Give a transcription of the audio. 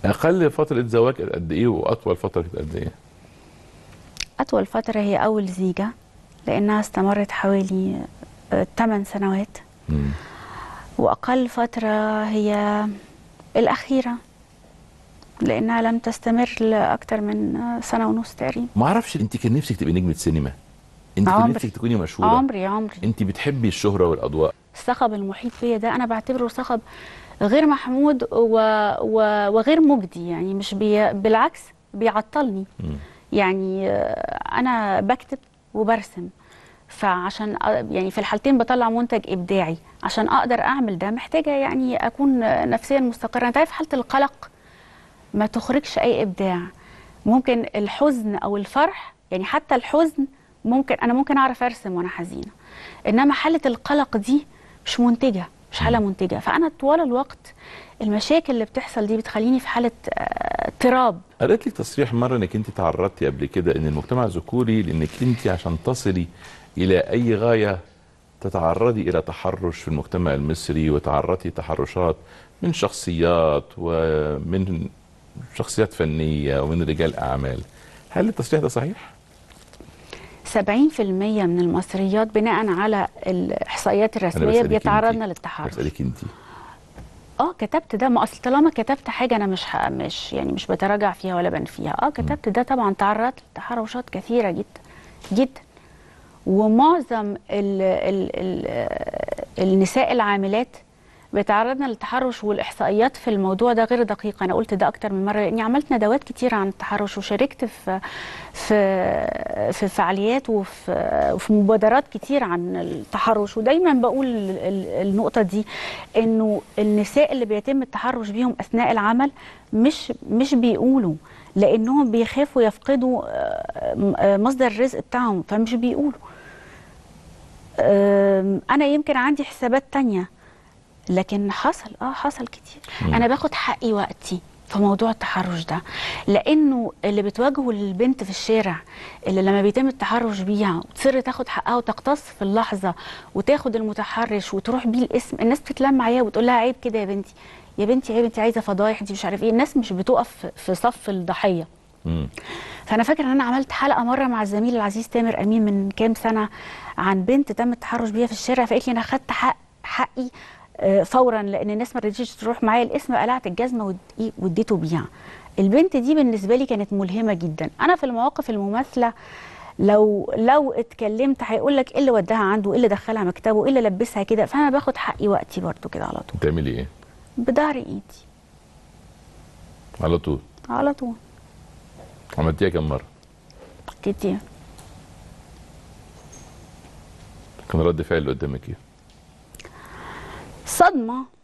اقل فتره زواج كانت قد ايه واطول فتره كانت قد ايه أطول فترة هي أول زيجة لأنها استمرت حوالي 8 سنوات مم. وأقل فترة هي الأخيرة لأنها لم تستمر لأكثر من سنة ونص تقريبا ما اعرفش انت كان نفسك تبقي نجمه سينما انت كان عمري. نفسك تكوني مشهوره عمري عمري انت بتحبي الشهره والاضواء الصخب المحيط بيا ده أنا بعتبره صخب غير محمود و... و... وغير مجدي يعني مش بي... بالعكس بيعطلني مم. يعني آه، انا بكتب وبرسم فعشان أ- يعني في الحالتين بطلع منتج ابداعي عشان اقدر اعمل ده محتاجه يعني اكون نفسيا مستقره انت عارف حاله القلق ما تخرجش اي ابداع ممكن الحزن او الفرح يعني حتى الحزن ممكن انا ممكن اعرف ارسم وانا حزينه انما حاله القلق دي مش منتجه مش حاله منتجه فانا طوال الوقت المشاكل اللي بتحصل دي بتخليني في حاله آه، اضطراب قالت لك تصريح مره انك انت تعرضتي قبل كده ان المجتمع ذكوري لانك انت عشان تصلي الى اي غايه تتعرضي الى تحرش في المجتمع المصري وتعرضتي تحرشات من شخصيات ومن شخصيات فنيه ومن رجال اعمال هل التصريح ده صحيح؟ 70% من المصريات بناء على الاحصائيات الرسميه بسألك بيتعرضن انتي. للتحرش بسالك انت اه كتبت ده ما اصل طالما كتبت حاجه انا مش ه- مش يعني مش بتراجع فيها ولا بنفيها اه كتبت ده طبعا تعرضت لتحرشات كثيره جدا جدا ومعظم ال ال ال النساء العاملات بيتعرضن للتحرش والاحصائيات في الموضوع ده غير دقيقه انا قلت ده اكتر من مره لاني عملت ندوات كتير عن التحرش وشاركت في في في فعاليات وفي وفي مبادرات كتير عن التحرش ودايما بقول ال- ال- النقطه دي انه النساء اللي بيتم التحرش بيهم اثناء العمل مش مش بيقولوا لانهم بيخافوا يفقدوا آه، م- آه، مصدر الرزق بتاعهم فمش بيقولوا آم، انا يمكن عندي حسابات تانية لكن حصل اه حصل كتير مم. انا باخد حقي وقتي في موضوع التحرش ده لانه اللي بتواجهه البنت في الشارع اللي لما بيتم التحرش بيها وتصر تاخد حقها وتقتص في اللحظه وتاخد المتحرش وتروح بيه الاسم الناس بتتلم عليها وتقول لها عيب كده يا بنتي يا بنتي عيب انت عايزه فضايح انت مش عارف ايه الناس مش بتقف في صف الضحيه مم. فانا فاكره ان انا عملت حلقه مره مع الزميل العزيز تامر امين من كام سنه عن بنت تم التحرش بيها في الشارع فقالت لي انا خدت حق حقي آه، فورا لان الناس ما رضيتش تروح معايا الاسم قلعت الجزمه ود- إيه، واديته بيها البنت دي بالنسبه لي كانت ملهمه جدا انا في المواقف المماثله لو لو اتكلمت هيقول لك ايه اللي وداها عنده ايه اللي دخلها مكتبه ايه اللي لبسها كده فانا باخد حقي وقتي برضو كده على طول بتعملي ايه؟ بظهر ايدي على طول على طول عملتيها كم مره؟ كتير كان رد فعل اللي قدامك ايه؟ صدمه